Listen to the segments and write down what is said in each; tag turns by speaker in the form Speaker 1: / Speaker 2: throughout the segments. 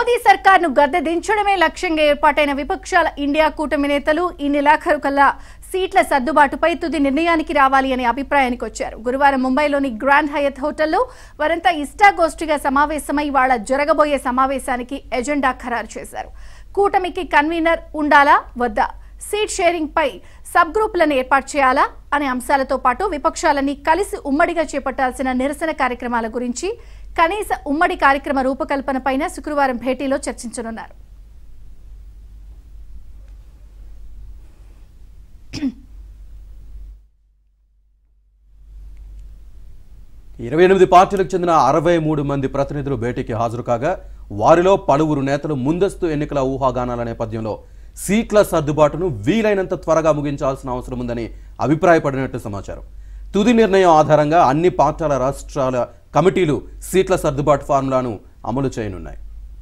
Speaker 1: మోదీ సర్కార్ను గద్దె దించడమే లక్ష్యంగా ఏర్పాటైన విపక్షాల ఇండియా కూటమి నేతలు ఈ నెలాఖరు కల్లా సీట్ల సర్దుబాటుపై తుది నిర్ణయానికి రావాలి అనే అభిప్రాయానికి వచ్చారు గురువారం ముంబైలోని గ్రాండ్ హయత్ హోటల్లో వారంతా ఇష్టాగోష్ఠిగా సమావేశమై వాళ్ళ జరగబోయే సమావేశానికి ఎజెండా ఖరారు చేశారు కూటమికి కన్వీనర్ ఉండాలా వద్దా సీట్ షేరింగ్ పై సబ్ గ్రూపులను ఏర్పాటు చేయాలా అనే అంశాలతో పాటు విపక్షాలన్నీ కలిసి ఉమ్మడిగా చేపట్టాల్సిన నిరసన కార్యక్రమాల గురించి కనీస ఉమ్మడి కార్యక్రమ రూపకల్పనపైన శుక్రవారం భేటీలో చర్చించనున్నారు
Speaker 2: ఇరవై ఎనిమిది పార్టీలకు చెందిన అరవై మూడు మంది ప్రతినిధులు భేటీకి హాజరు కాగా వారిలో పలువురు నేతలు ముందస్తు ఎన్నికల ఊహాగానాల నేపథ్యంలో సీట్ల సర్దుబాటును వీలైనంత త్వరగా ముగించాల్సిన అవసరం ఉందని అభిప్రాయపడినట్టు సమాచారం తుది నిర్ణయం ఆధారంగా అన్ని పార్టీల రాష్ట్రాల కమిటీలు సీట్ల సర్దుబాటు ఫార్ములాను అమలు చేయనున్నాయి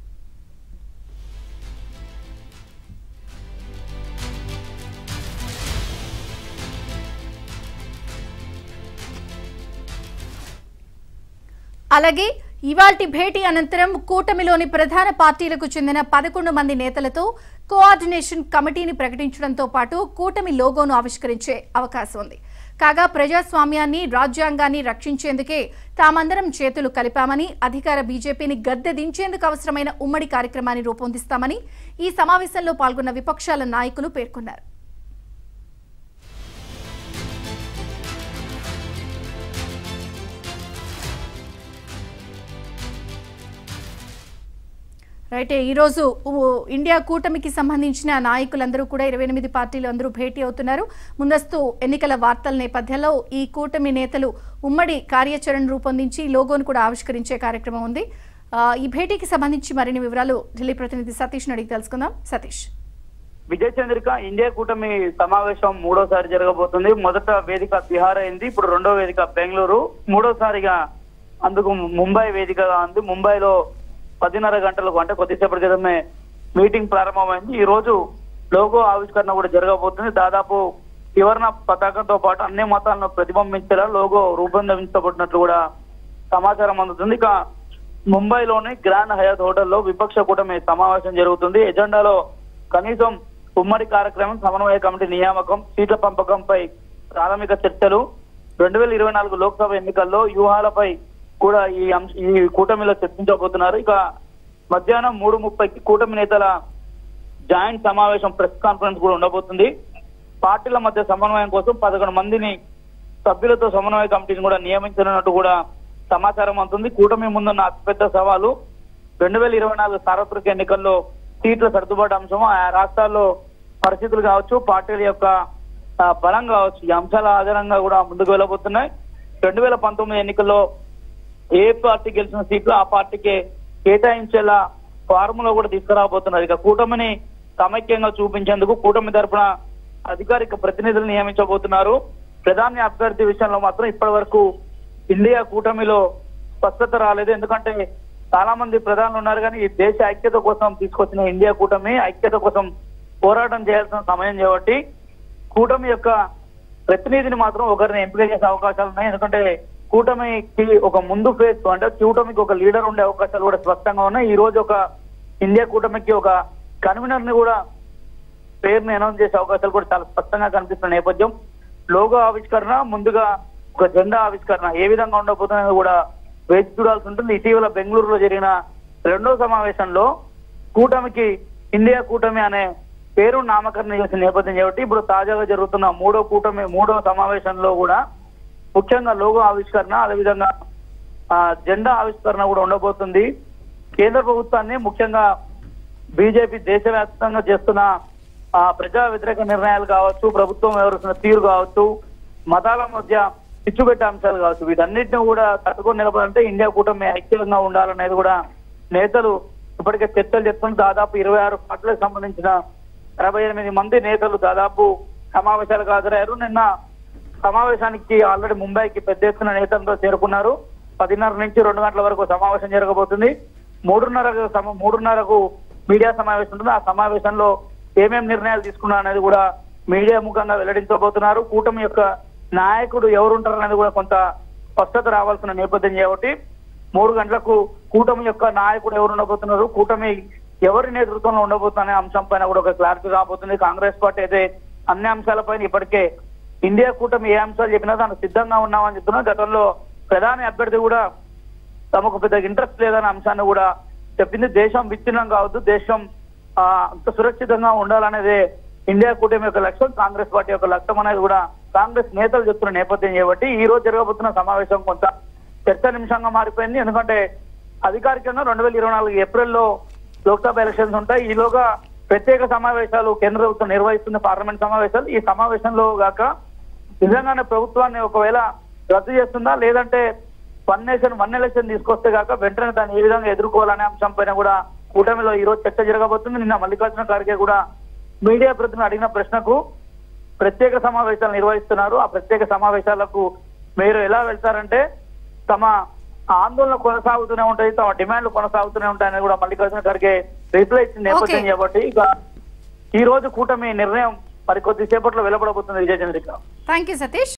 Speaker 1: అలాగే ఇవాల్టి భేటీ అనంతరం కూటమిలోని ప్రధాన పార్టీలకు చెందిన పదకొండు మంది నేతలతో కోఆర్డినేషన్ కమిటీని ప్రకటించడంతో పాటు కూటమి లోగోను ఆవిష్కరించే అవకాశం ఉంది కాగా ప్రజాస్వామ్యాన్ని రాజ్యాంగాన్ని రక్షించేందుకే తామందరం చేతులు కలిపామని అధికార బీజేపీని గద్దె దించేందుకు అవసరమైన ఉమ్మడి కార్యక్రమాన్ని రూపొందిస్తామని ఈ సమావేశంలో పాల్గొన్న విపక్షాల నాయకులు పేర్కొన్నారు రైట్ ఈరోజు ఉ- ఇండియా కూటమికి సంబంధించిన నాయకులందరూ కూడా ఇరవై ఎనిమిది పార్టీలు అందరూ భేటీ అవుతున్నారు ముందస్తు ఎన్నికల వార్తల నేపథ్యంలో ఈ కూటమి నేతలు ఉమ్మడి కార్యాచరణ రూపొందించి లోగోను కూడా ఆవిష్కరించే కార్యక్రమం ఉంది ఆ, ఈ భేటీకి సంబంధించి మరిన్ని వివరాలు ఢిల్లీ ప్రతినిధి సతీష్ అడిగి తెలుసుకుందాం సతీష్
Speaker 3: విజయ్ చంద్రిక ఇండియా కూటమి సమావేశం మూడోసారి జరగబోతుంది మొదట వేదిక బీహార్ అయింది ఇప్పుడు రెండో వేదిక బెంగళూరు మూడోసారిగా అందుకు ముంబై వేదికగా ఉంది ముంబైలో పదిన్నర గంటలకు అంటే కొద్దిసేపటి క్రితమే మీటింగ్ ప్రారంభమైంది ఈ రోజు లోగో ఆవిష్కరణ కూడా జరగబోతుంది దాదాపు త్రివర్ణ పతాకంతో పాటు అన్ని మతాలను ప్రతిబింబించేలా లోగో రూపొందించబడినట్లు కూడా సమాచారం అందుతుంది ఇక ముంబైలోని గ్రాండ్ హయాత్ హోటల్లో విపక్ష కూటమి సమావేశం జరుగుతుంది ఎజెండాలో కనీసం ఉమ్మడి కార్యక్రమం సమన్వయ కమిటీ నియామకం సీట్ల పంపకంపై ప్రాథమిక చర్చలు రెండు వేల ఇరవై నాలుగు లోక్సభ ఎన్నికల్లో వ్యూహాలపై కూడా ఈ అంశ ఈ కూటమిలో చర్చించబోతున్నారు ఇక మధ్యాహ్నం మూడు ముప్పైకి కూటమి నేతల జాయింట్ సమావేశం ప్రెస్ కాన్ఫరెన్స్ కూడా ఉండబోతుంది పార్టీల మధ్య సమన్వయం కోసం పదకొండు మందిని సభ్యులతో సమన్వయ కమిటీని కూడా నియమించనున్నట్టు కూడా సమాచారం అందుతుంది కూటమి ముందున్న అతిపెద్ద సవాలు రెండు వేల ఇరవై నాలుగు సార్వత్రిక ఎన్నికల్లో సీట్ల సర్దుబాటు అంశం ఆ రాష్ట్రాల్లో పరిస్థితులు కావచ్చు పార్టీల యొక్క ఆ, బలం కావచ్చు ఈ అంశాల ఆధారంగా కూడా ముందుకు వెళ్ళబోతున్నాయి రెండు వేల పంతొమ్మిది ఎన్నికల్లో ఏ పార్టీ గెలిచిన సీట్లు ఆ పార్టీకి కేటాయించేలా ఫార్ములా కూడా తీసుకురాబోతున్నారు ఇక కూటమిని సమైక్యంగా చూపించేందుకు కూటమి తరపున అధికారిక ప్రతినిధులు నియమించబోతున్నారు ప్రధాని అభ్యర్థి విషయంలో మాత్రం ఇప్పటి వరకు ఇండియా కూటమిలో స్పష్టత రాలేదు ఎందుకంటే చాలా మంది ప్రధానులు ఉన్నారు కానీ ఈ దేశ ఐక్యత కోసం తీసుకొచ్చిన ఇండియా కూటమి ఐక్యత కోసం పోరాటం చేయాల్సిన సమయం కాబట్టి కూటమి యొక్క ప్రతినిధిని మాత్రం ఒకరిని ఎంపిక చేసే అవకాశాలు ఉన్నాయి ఎందుకంటే కూటమికి ఒక ముందు ఫేజ్ అంటే కూటమికి ఒక లీడర్ ఉండే అవకాశాలు కూడా స్పష్టంగా ఉన్నాయి ఈ రోజు ఒక ఇండియా కూటమికి ఒక కన్వీనర్ ని కూడా పేరుని అనౌన్స్ చేసే అవకాశాలు కూడా చాలా స్పష్టంగా కనిపిస్తున్న నేపథ్యం లోగో ఆవిష్కరణ ముందుగా ఒక జెండా ఆవిష్కరణ ఏ విధంగా ఉండబోతుందని కూడా వేచి చూడాల్సి ఉంటుంది ఇటీవల బెంగళూరులో జరిగిన రెండో సమావేశంలో కూటమికి ఇండియా కూటమి అనే పేరు నామకరణం చేసిన నేపథ్యం కాబట్టి ఇప్పుడు తాజాగా జరుగుతున్న మూడో కూటమి మూడో సమావేశంలో కూడా ముఖ్యంగా లోగో ఆవిష్కరణ అదేవిధంగా ఆ, జెండా ఆవిష్కరణ కూడా ఉండబోతుంది కేంద్ర ప్రభుత్వాన్ని ముఖ్యంగా బీజేపీ దేశవ్యాప్తంగా చేస్తున్న ఆ, ప్రజా వ్యతిరేక నిర్ణయాలు కావచ్చు ప్రభుత్వం వ్యవహరిస్తున్న తీరు కావచ్చు మతాల మధ్య చిచ్చుపెట్టే అంశాలు కావచ్చు వీటన్నిటిని కూడా తట్టుకొని నిలబడాలంటే ఇండియా కూటమి ఐక్యంగా ఉండాలనేది కూడా నేతలు ఇప్పటికే చర్చలు చేస్తున్న దాదాపు ఇరవై ఆరు పార్టీలకు సంబంధించిన అరవై ఎనిమిది మంది నేతలు దాదాపు సమావేశాలకు హాజరయ్యారు నిన్న సమావేశానికి ఆల్రెడీ ముంబైకి పెద్ద ఎత్తున నేతలతో చేరుకున్నారు పదిన్నర నుంచి రెండు గంటల వరకు సమావేశం జరగబోతుంది మూడున్నరకు సమ- మూడున్నరకు మీడియా సమావేశం ఉంటుంది ఆ సమావేశంలో ఏమేం నిర్ణయాలు తీసుకున్నారు అనేది కూడా మీడియా ముఖంగా వెల్లడించబోతున్నారు కూటమి యొక్క నాయకుడు ఎవరు ఉంటారు అనేది కూడా కొంత స్పష్టత రావాల్సిన నేపథ్యం కాబట్టి మూడు గంటలకు కూటమి యొక్క నాయకుడు ఎవరు ఉండబోతున్నారు కూటమి ఎవరి నేతృత్వంలో ఉండబోతున్న అంశం పైన కూడా ఒక క్లారిటీ రాబోతుంది కాంగ్రెస్ పార్టీ అయితే అన్ని అంశాలపైన ఇప్పటికే ఇండియా కూటమి ఏ అంశాలు చెప్పినా దానికి సిద్ధంగా ఉన్నామని చెప్తున్నారు గతంలో ప్రధాని అభ్యర్థి కూడా తమకు పెద్ద ఇంట్రెస్ట్ లేదనే అంశాన్ని కూడా చెప్పింది దేశం విచ్ఛిన్నం కావద్దు దేశం ఆ, అంత సురక్షితంగా ఉండాలనేదే ఇండియా కూటమి యొక్క లక్ష్యం కాంగ్రెస్ పార్టీ యొక్క లక్ష్యం అనేది కూడా కాంగ్రెస్ నేతలు చెప్తున్న నేపథ్యం కాబట్టి ఈ రోజు జరగబోతున్న సమావేశం కొంత చర్చనీయాంశంగా మారిపోయింది ఎందుకంటే అధికారికంగా రెండు వేల ఇరవై నాలుగు ఏప్రిల్లో లోక్సభ ఎలక్షన్స్ ఉంటాయి ఈలోగా ప్రత్యేక సమావేశాలు కేంద్ర ప్రభుత్వం నిర్వహిస్తున్న పార్లమెంట్ సమావేశాలు ఈ సమావేశంలో గాక నిజంగానే ప్రభుత్వాన్ని ఒకవేళ రద్దు చేస్తుందా లేదంటే వన్ నేషన్ వన్ ఎలక్షన్ తీసుకొస్తే కాక వెంటనే దాన్ని ఏ విధంగా ఎదుర్కోవాలనే అంశం పైన కూడా కూటమిలో ఈ రోజు చర్చ జరగబోతుంది నిన్న మల్లికార్జున ఖార్గే కూడా మీడియా ప్రతినిధులు అడిగిన ప్రశ్నకు ప్రత్యేక సమావేశాలు నిర్వహిస్తున్నారు ఆ ప్రత్యేక సమావేశాలకు మీరు ఎలా వెళ్తారంటే తమ ఆందోళన కొనసాగుతూనే ఉంటాయి తమ డిమాండ్లు కొనసాగుతూనే ఉంటాయని కూడా మల్లికార్జున ఖర్గే రిప్లై ఇచ్చిన నేపథ్యం
Speaker 1: Okay.
Speaker 3: కాబట్టి ఇక ఈ రోజు కూటమి నిర్ణయం మరి కొద్దిసేపట్లో వెలువడబోతుంది విజయ చంద్రిక
Speaker 1: థ్యాంక్ యూ సతీష్